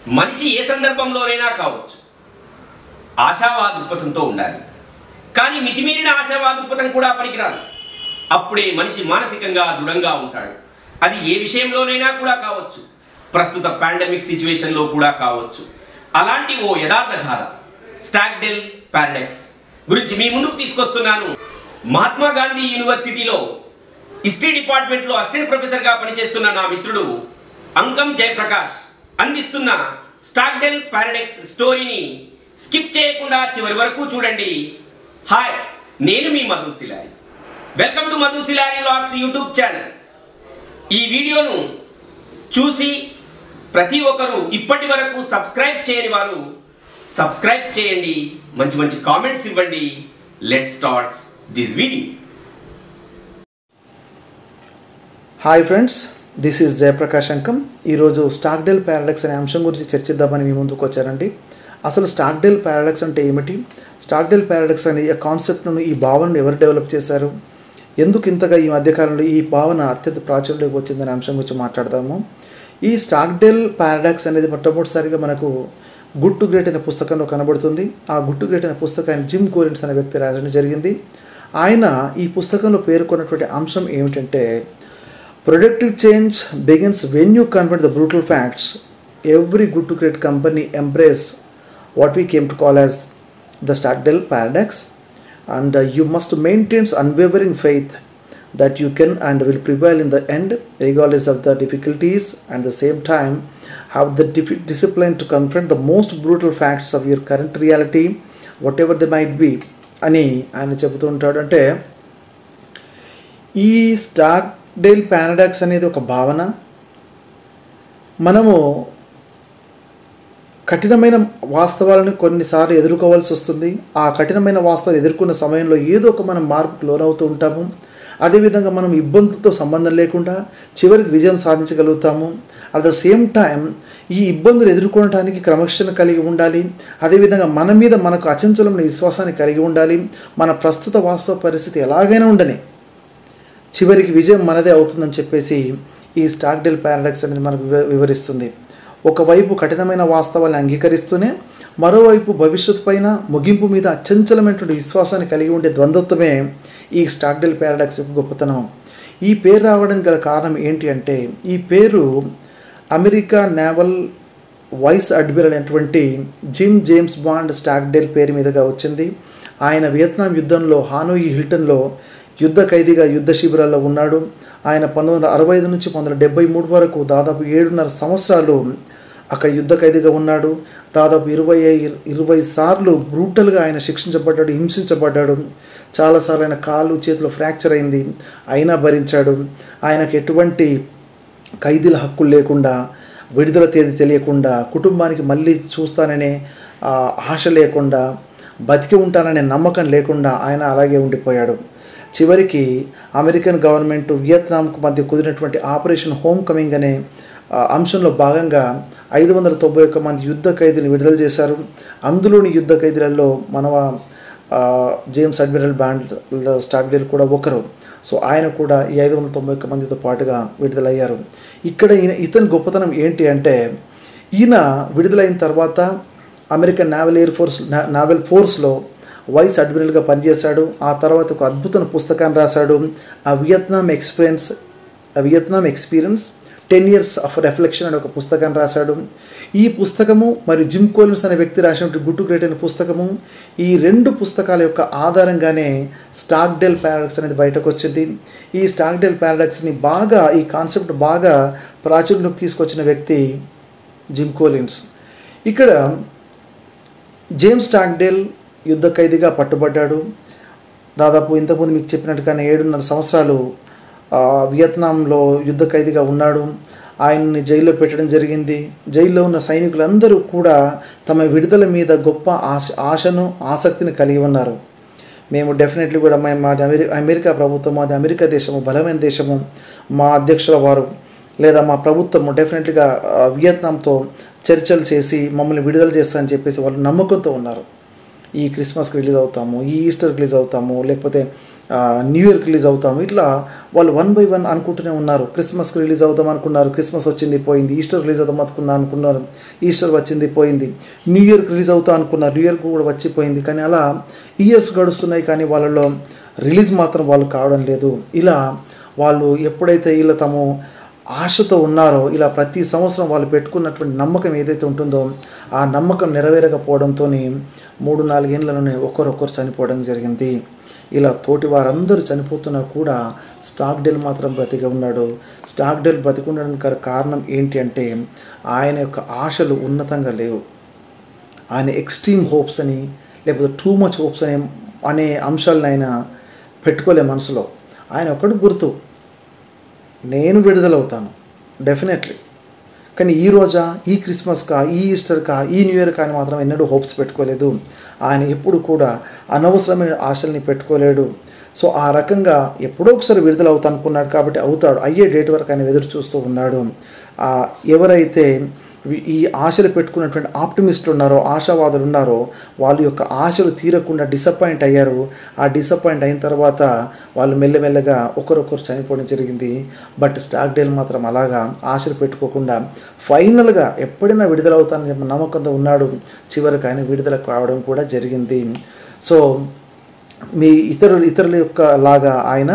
మనిషి ఏ సందర్భంలోనైనా కావచ్చు ఆశావా దృక్పథంతో ఉండాలి కానీ మితిమీరిన ఆశావా దృక్పథం కూడా పనికిరాదు అప్పుడే మనిషి మానసికంగా దృఢంగా ఉంటాడు అది ఏ విషయంలోనైనా కూడా కావచ్చు ప్రస్తుత పాండమిక్ సిచ్యువేషన్లో కూడా కావచ్చు అలాంటి ఓ యథార్థ గాథ స్టాక్డెల్ పారాడెక్స్ గురించి మీ ముందుకు తీసుకొస్తున్నాను మహాత్మా గాంధీ యూనివర్సిటీలో హిస్టరీ డిపార్ట్మెంట్లో అసిస్టెంట్ ప్రొఫెసర్గా పనిచేస్తున్న నా మిత్రుడు అంకం జయప్రకాష్ అందిస్తున్న స్టాక్డెల్ పారాడెక్స్ స్టోరీని స్కిప్ చేయకుండా చివరి వరకు చూడండి హాయ్ నేను మీ Madhu Shilari welcome to Madhu Shilari vlogs YouTube channel ఈ వీడియోను చూసి ప్రతి ఒక్కరూ ఇప్పటి వరకు సబ్స్క్రైబ్ చేయని వారు సబ్స్క్రైబ్ చేయండి మంచి మంచి కామెంట్స్ ఇవ్వండి let starts this video hi friends this is Jayaprakash Ankam ఈరోజు స్టాక్డెల్ పారాడక్స్ అనే అంశం గురించి చర్చిద్దామని మీ ముందుకు వచ్చారండి అసలు స్టాక్డెల్ పారాడక్స్ అంటే ఏమిటి స్టాక్డెల్ పారాడక్స్ అనే ఈ కాన్సెప్ట్ను ఈ భావనను ఎవరు డెవలప్ చేశారు ఎందుకు ఇంతగా ఈ మధ్యకాలంలో ఈ భావన అత్యంత ప్రాచుర్యంలోకి వచ్చిందనే అంశం గురించి మాట్లాడదాము ఈ స్టాక్డెల్ పారాడాక్స్ అనేది మొట్టమొదటిసారిగా మనకు గుడ్ టు గ్రేట్ అనే పుస్తకంలో కనబడుతుంది ఆ గుడ్ టు గ్రేట్ అనే పుస్తకాన్ని జిమ్ కోరిన్స్ అనే వ్యక్తి రాయడం జరిగింది ఆయన ఈ పుస్తకంలో పేర్కొన్నటువంటి అంశం ఏమిటంటే productive change begins when you convert the brutal facts every good to great company embrace what we came to call as the Stockdale paradox and uh, you must maintain unwavering faith that you can and will prevail in the end regardless of the difficulties and the same time have the dif- discipline to confront the most brutal facts of your current reality whatever they might be అని ఆయన చెబుతూ ఉంటాడు అంటే ఈ star Dale paradox అనేది ఒక భావన మనము కఠినమైన వాస్తవాలను కొన్నిసార్లు ఎదుర్కోవాల్సి వస్తుంది ఆ కఠినమైన వాస్తవాలు ఎదుర్కొన్న సమయంలో ఏదో ఒక మనం మార్పుకు లోనవుతూ ఉంటాము అదేవిధంగా మనం ఇబ్బందులతో సంబంధం లేకుండా చివరికి విజయం సాధించగలుగుతాము అట్ ద సేమ్ టైం ఈ ఇబ్బందులు ఎదుర్కొనడానికి క్రమశిక్షణ కలిగి ఉండాలి అదేవిధంగా మన మీద మనకు అచంచలమైన విశ్వాసాన్ని కలిగి ఉండాలి మన ప్రస్తుత వాస్తవ పరిస్థితి ఎలాగైనా ఉండని చివరికి విజయం మనదే అవుతుందని చెప్పేసి ఈ స్టాక్డెల్ పారాడాక్స్ అనేది మనకు వివ- వివరిస్తుంది ఒకవైపు కఠినమైన వాస్తవాన్ని అంగీకరిస్తూనే మరోవైపు భవిష్యత్తు పైన ముగింపు మీద అచంచలమైనటువంటి విశ్వాసాన్ని కలిగి ఉండే ద్వంద్వత్వమే ఈ స్టాక్డెల్ పారాడాక్స్ యొక్క గొప్పతనం ఈ పేరు రావడం గల కారణం ఏంటి అంటే ఈ పేరు అమెరికా నేవల్ వైస్ అడ్మిరల్ అయినటువంటి జిమ్ జేమ్స్ బాండ్ స్టాక్డెల్ పేరు మీదుగా వచ్చింది ఆయన వియత్నాం యుద్ధంలో హానోయి హిల్టన్లో యుద్ధ ఖైదీగా యుద్ధ శిబిరాల్లో ఉన్నాడు ఆయన పంతొమ్మిది వందల అరవై ఐదు నుంచి పంతొమ్మిది వందల డెబ్బై మూడు వరకు దాదాపు ఏడున్నర సంవత్సరాలు అక్కడ యుద్ధ ఖైదీగా ఉన్నాడు దాదాపు ఇరవై ఐ- ఇరవై సార్లు బ్రూటల్గా ఆయన శిక్షించబడ్డాడు హింసించబడ్డాడు చాలాసార్లు ఆయన కాలు చేతులు ఫ్రాక్చర్ అయింది అయినా భరించాడు ఆయనకు ఎటువంటి ఖైదీల హక్కులు లేకుండా విడుదల తేదీ తెలియకుండా కుటుంబానికి మళ్ళీ చూస్తాననే ఆ, ఆశ లేకుండా బతికి ఉంటాననే నమ్మకం లేకుండా ఆయన అలాగే ఉండిపోయాడు చివరికి అమెరికన్ గవర్నమెంట్ వియత్నాంకు మధ్య కుదిరినటువంటి ఆపరేషన్ హోమ్ కమింగ్ అనే ఆ, అంశంలో భాగంగా ఐదు వందల తొంభై ఒక్క మంది యుద్ధ ఖైదీలు విడుదల చేశారు అందులోని యుద్ధ ఖైదీలలో మన ఆ, జేమ్స్ అడ్మిరల్ బ్యాండ్ స్టాక్డేల్ కూడా ఒకరు సో ఆయన కూడా ఈ ఐదు వందల తొంభై ఒక్క మందితో పాటుగా విడుదలయ్యారు ఇక్కడ ఈయన ఇతని గొప్పతనం ఏంటి అంటే ఈయన విడుదలైన తర్వాత అమెరికన్ నావల్ ఎయిర్ ఫోర్స్ నా- నావల్ ఫోర్స్లో వైస్ అడ్మిరల్గా పనిచేశాడు ఆ తర్వాత ఒక అద్భుతమైన పుస్తకాన్ని రాశాడు ఆ వియత్నాం ఎక్స్పీరియన్స్ ఆ Vietnam experience ten years of reflection అనే ఒక పుస్తకాన్ని రాశాడు ఈ పుస్తకము మరి జిమ్ కోలిన్స్ అనే వ్యక్తి రాసినటువంటి గుట్టు గ్రేట్ అనే పుస్తకము ఈ రెండు పుస్తకాల యొక్క ఆధారంగానే స్టాక్డెల్ పారాడక్స్ అనేది బయటకు వచ్చింది ఈ స్టాక్డెల్ పారాడక్స్ని బాగా ఈ కాన్సెప్ట్ బాగా ప్రాచుర్యంలోకి తీసుకొచ్చిన వ్యక్తి జిమ్ కోలిన్స్ ఇక్కడ జేమ్స్ స్టాక్డేల్ యుద్ధ ఖైదీగా పట్టుబడ్డాడు దాదాపు ఇంతకుముందు మీకు చెప్పినట్టుగానే ఏడున్నర సంవత్సరాలు ఆ, వియత్నాంలో యుద్ధ ఖైదీగా ఉన్నాడు ఆయన్ని జైల్లో పెట్టడం జరిగింది జైల్లో ఉన్న సైనికులందరూ కూడా తమ విడుదల మీద గొప్ప ఆశ ఆశను ఆసక్తిని కలిగి ఉన్నారు మేము డెఫినెట్లీ కూడా మేము మాది అమెరి అమెరికా ప్రభుత్వం మాది అమెరికా దేశము బలమైన దేశము మా అధ్యక్షుల వారు లేదా మా ప్రభుత్వము డెఫినెట్లీగా ఆ, వియత్నాంతో చర్చలు చేసి మమ్మల్ని విడుదల చేస్తారని చెప్పేసి వాళ్ళు నమ్మకంతో ఉన్నారు ఈ క్రిస్మస్కి రిలీజ్ అవుతాము ఈ ఈస్టర్కి రిలీజ్ అవుతాము లేకపోతే ఆ, న్యూ ఇయర్కి రిలీజ్ అవుతాము ఇట్లా వాళ్ళు వన్ బై వన్ అనుకుంటూనే ఉన్నారు క్రిస్మస్కి రిలీజ్ అవుదాం అనుకున్నారు క్రిస్మస్ వచ్చింది పోయింది ఈస్టర్ రిలీజ్ అవుదాం అనుకున్నా అనుకున్నారు ఈస్టర్ వచ్చింది పోయింది న్యూ ఇయర్కి రిలీజ్ అవుతాం అనుకున్నారు న్యూ ఇయర్కి కూడా వచ్చిపోయింది కానీ అలా ఇయర్స్ గడుస్తున్నాయి కానీ వాళ్ళలో రిలీజ్ మాత్రం వాళ్ళు కావడం లేదు ఇలా వాళ్ళు ఎప్పుడైతే ఇలా తాము ఆశతో ఉన్నారో ఇలా ప్రతి సంవత్సరం వాళ్ళు పెట్టుకున్నటువంటి నమ్మకం ఏదైతే ఉంటుందో ఆ నమ్మకం నెరవేరకపోవడంతో మూడు నాలుగేళ్లలోనే ఒకరొకరు చనిపోవడం జరిగింది ఇలా తోటి వారందరూ చనిపోతున్నా కూడా స్టాక్ డేల్ మాత్రం బ్రతిగా ఉన్నాడు స్టాక్ డేల్ బ్రతికుండడానికి గల కారణం ఏంటి అంటే ఆయన యొక్క ఆశలు ఉన్నతంగా లేవు ఆయన ఎక్స్ట్రీమ్ హోప్స్ అని లేకపోతే టూ మచ్ హోప్స్ అనే అనే అంశాలను ఆయన పెట్టుకోలే మనసులో ఆయన ఒకటి గుర్తు నేను విడుదలవుతాను డెఫినెట్లీ కానీ ఈ రోజా ఈ క్రిస్మస్కా ఈ ఈస్టర్కా ఈ న్యూ ఇయర్ కానీ మాత్రం ఎన్నడూ హోప్స్ పెట్టుకోలేదు ఆయన ఎప్పుడు కూడా అనవసరమైన ఆశల్ని పెట్టుకోలేడు సో ఆ రకంగా ఎప్పుడో ఒకసారి విడుదల అవుతా అనుకున్నాడు కాబట్టి అవుతాడు అయ్యే డేట్ వరకు ఆయన ఎదురు చూస్తూ ఉన్నాడు ఆ, ఎవరైతే వి- ఈ ఆశలు పెట్టుకున్నటువంటి ఆప్టిమిస్టులు ఉన్నారో ఆశావాదులు ఉన్నారో వాళ్ళ యొక్క ఆశలు తీరకుండా డిసప్పాయింట్ అయ్యారు ఆ డిసప్పాయింట్ అయిన తర్వాత వాళ్ళు మెల్లమెల్లగా ఒకరొకరు చనిపోవడం జరిగింది బట్ స్టాక్ డేల్ మాత్రం అలాగా ఆశలు పెట్టుకోకుండా ఫైనల్గా ఎప్పుడైనా విడుదలవుతానని చెప్పి నమ్మకంతో ఉన్నాడు చివరికి ఆయన విడుదల కావడం కూడా జరిగింది సో మీ ఇతరులు ఇతరుల యొక్క లాగా ఆయన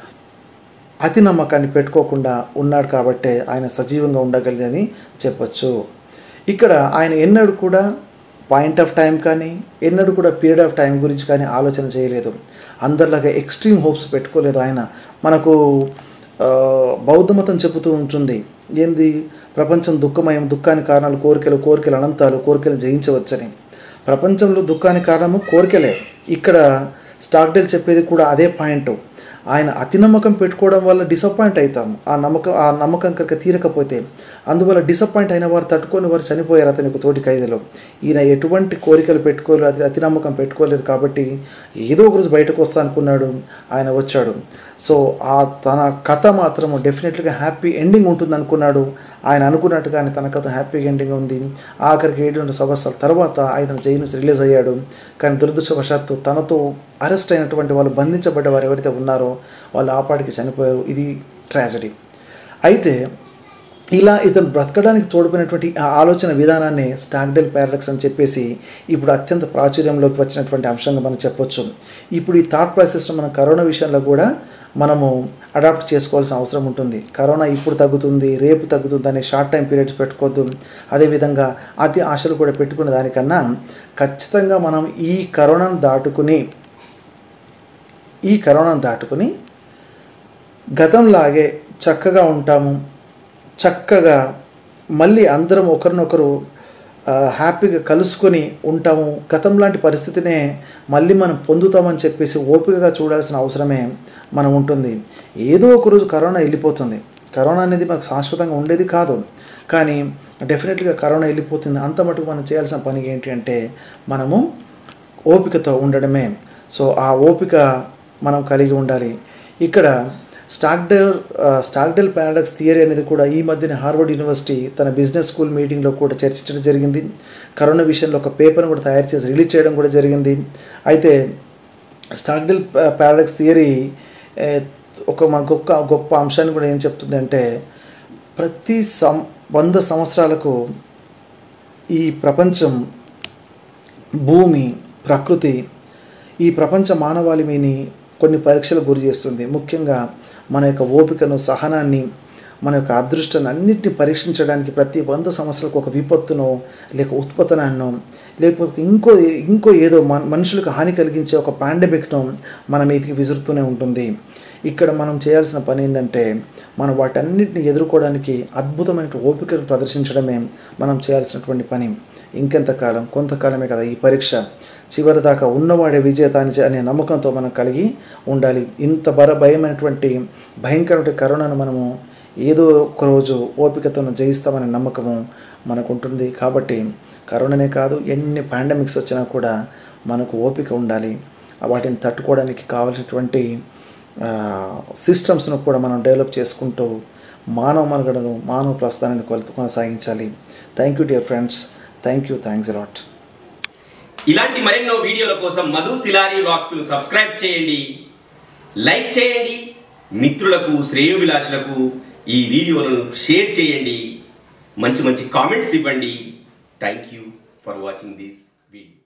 అతి నమ్మకాన్ని పెట్టుకోకుండా ఉన్నాడు కాబట్టే ఆయన సజీవంగా ఉండగలిగని చెప్పొచ్చు ఇక్కడ ఆయన ఎన్నడూ కూడా పాయింట్ ఆఫ్ టైం కానీ ఎన్నడూ కూడా పీరియడ్ ఆఫ్ టైం గురించి కానీ ఆలోచన చేయలేదు అందరిలాగా ఎక్స్ట్రీమ్ హోప్స్ పెట్టుకోలేదు ఆయన మనకు ఆ, బౌద్ధ మతం చెబుతూ ఉంటుంది ఏంది ప్రపంచం దుఃఖమయం దుఃఖానికి కారణాలు కోరికలు కోరికలు అనంతాలు కోరికలు జయించవచ్చని ప్రపంచంలో దుఃఖానికి కారణము కోరికలే ఇక్కడ స్టాక్డేల్ చెప్పేది కూడా అదే పాయింట్ ఆయన అతి నమ్మకం పెట్టుకోవడం వల్ల డిసప్పాయింట్ అవుతాం ఆ నమ్మకం ఆ నమ్మకం కనుక తీరకపోతే అందువల్ల డిసప్పాయింట్ అయిన వారు తట్టుకొని వారు చనిపోయారు అతని ఒక తోటి ఖైదులో ఈయన ఎటువంటి కోరికలు పెట్టుకోలేదు అతి అతి నమ్మకం పెట్టుకోలేదు కాబట్టి ఏదో ఒక రోజు బయటకు వస్తా అనుకున్నాడు ఆయన వచ్చాడు సో ఆ తన కథ మాత్రం డెఫినెట్గా హ్యాపీ ఎండింగ్ ఉంటుంది అనుకున్నాడు ఆయన అనుకున్నట్టుగానే తన కథ హ్యాపీ ఎండింగ్ ఉంది ఆఖరికి ఏడు సంవత్సరాల తర్వాత ఆయన జైలు నుంచి రిలీజ్ అయ్యాడు కానీ దురదృష్టవశాత్తు తనతో అరెస్ట్ అయినటువంటి వాళ్ళు బంధించబడ్డ వారు ఎవరైతే ఉన్నారో వాళ్ళు ఆపాటికి చనిపోయారు ఇది ట్రాజడీ అయితే ఇలా ఇతను బ్రతకడానికి తోడ్పడినటువంటి ఆ ఆలోచన విధానాన్ని స్టాక్డెల్ పారాడక్స్ అని చెప్పేసి ఇప్పుడు అత్యంత ప్రాచుర్యంలోకి వచ్చినటువంటి అంశంగా మనం చెప్పొచ్చు ఇప్పుడు ఈ థాట్ ప్రాసెస్ మనం కరోనా విషయంలో కూడా మనము అడాప్ట్ చేసుకోవాల్సిన అవసరం ఉంటుంది కరోనా ఇప్పుడు తగ్గుతుంది రేపు తగ్గుతుంది అనే షార్ట్ టైం పీరియడ్స్ పెట్టుకోవద్దు అదేవిధంగా అతి ఆశలు కూడా పెట్టుకునే దానికన్నా ఖచ్చితంగా మనం ఈ కరోనాను దాటుకుని ఈ కరోనాను దాటుకుని గతంలాగే చక్కగా ఉంటాము చక్కగా మళ్ళీ అందరం ఒకరినొకరు ఆ, హ్యాపీగా కలుసుకొని ఉంటాము గతం లాంటి పరిస్థితినే మళ్ళీ మనం పొందుతామని చెప్పేసి ఓపికగా చూడాల్సిన అవసరమే మనం ఉంటుంది ఏదో ఒక రోజు కరోనా వెళ్ళిపోతుంది కరోనా అనేది మనకు శాశ్వతంగా ఉండేది కాదు కానీ డెఫినెట్గా కరోనా వెళ్ళిపోతుంది అంత మటుకు మనం చేయాల్సిన పని ఏంటి అంటే మనము ఓపికతో ఉండడమే సో ఆ ఓపిక మనం కలిగి ఉండాలి ఇక్కడ స్టాక్డెల్ స్టాక్డెల్ పారాడాక్స్ థియరీ అనేది కూడా ఈ మధ్యన హార్వర్డ్ యూనివర్సిటీ తన బిజినెస్ స్కూల్ మీటింగ్లో కూడా చర్చించడం జరిగింది కరోనా విషయంలో ఒక పేపర్ను కూడా తయారు చేసి రిలీజ్ చేయడం కూడా జరిగింది అయితే స్టాక్డెల్ పారాడాక్స్ థియరీ ఒక మన గొప్ప గొప్ప అంశాన్ని కూడా ఏం చెప్తుంది అంటే ప్రతి సం వంద సంవత్సరాలకు ఈ ప్రపంచం భూమి ప్రకృతి ఈ ప్రపంచ మానవాళిని కొన్ని పరీక్షలకు గురి చేస్తుంది ముఖ్యంగా మన యొక్క ఓపికను సహనాన్ని మన యొక్క అదృష్టాన్ని అన్నింటినీ పరీక్షించడానికి ప్రతి వంద సంవత్సరాలకు ఒక విపత్తునో లేక ఉత్పతనాన్నో లేకపోతే ఇంకో ఇంకో ఏదో మన మనుషులకు హాని కలిగించే ఒక పాండమిక్ను మన మీదకి విసురుతూనే ఉంటుంది ఇక్కడ మనం చేయాల్సిన పని ఏంటంటే మనం వాటన్నిటిని ఎదుర్కోవడానికి అద్భుతమైన ఓపికను ప్రదర్శించడమే మనం చేయాల్సినటువంటి పని ఇంకెంతకాలం కొంతకాలమే కదా ఈ పరీక్ష చివరి దాకా ఉన్నవాడే విజేత అని చె- అనే నమ్మకంతో మనం కలిగి ఉండాలి ఇంత బర భయమైనటువంటి భయంకరమైన కరోనాను మనము ఏదో ఒక రోజు ఓపికతో జయిస్తామనే నమ్మకము మనకు ఉంటుంది కాబట్టి కరోనానే కాదు ఎన్ని పాండమిక్స్ వచ్చినా కూడా మనకు ఓపిక ఉండాలి వాటిని తట్టుకోవడానికి కావలసినటువంటి సిస్టమ్స్ను కూడా మనం డెవలప్ చేసుకుంటూ మానవ మనుగడను మానవ ప్రస్థానాన్ని కొల- కొనసాగించాలి thank you dear friends thank you thanks a lot ఇలాంటి మరెన్నో వీడియోల కోసం మధు శిలారి వ్లాగ్స్ సబ్స్క్రైబ్ చేయండి లైక్ చేయండి మిత్రులకు శ్రేయోభిలాషులకు ఈ వీడియోలను షేర్ చేయండి మంచి మంచి కామెంట్స్ ఇవ్వండి thank you for watching this video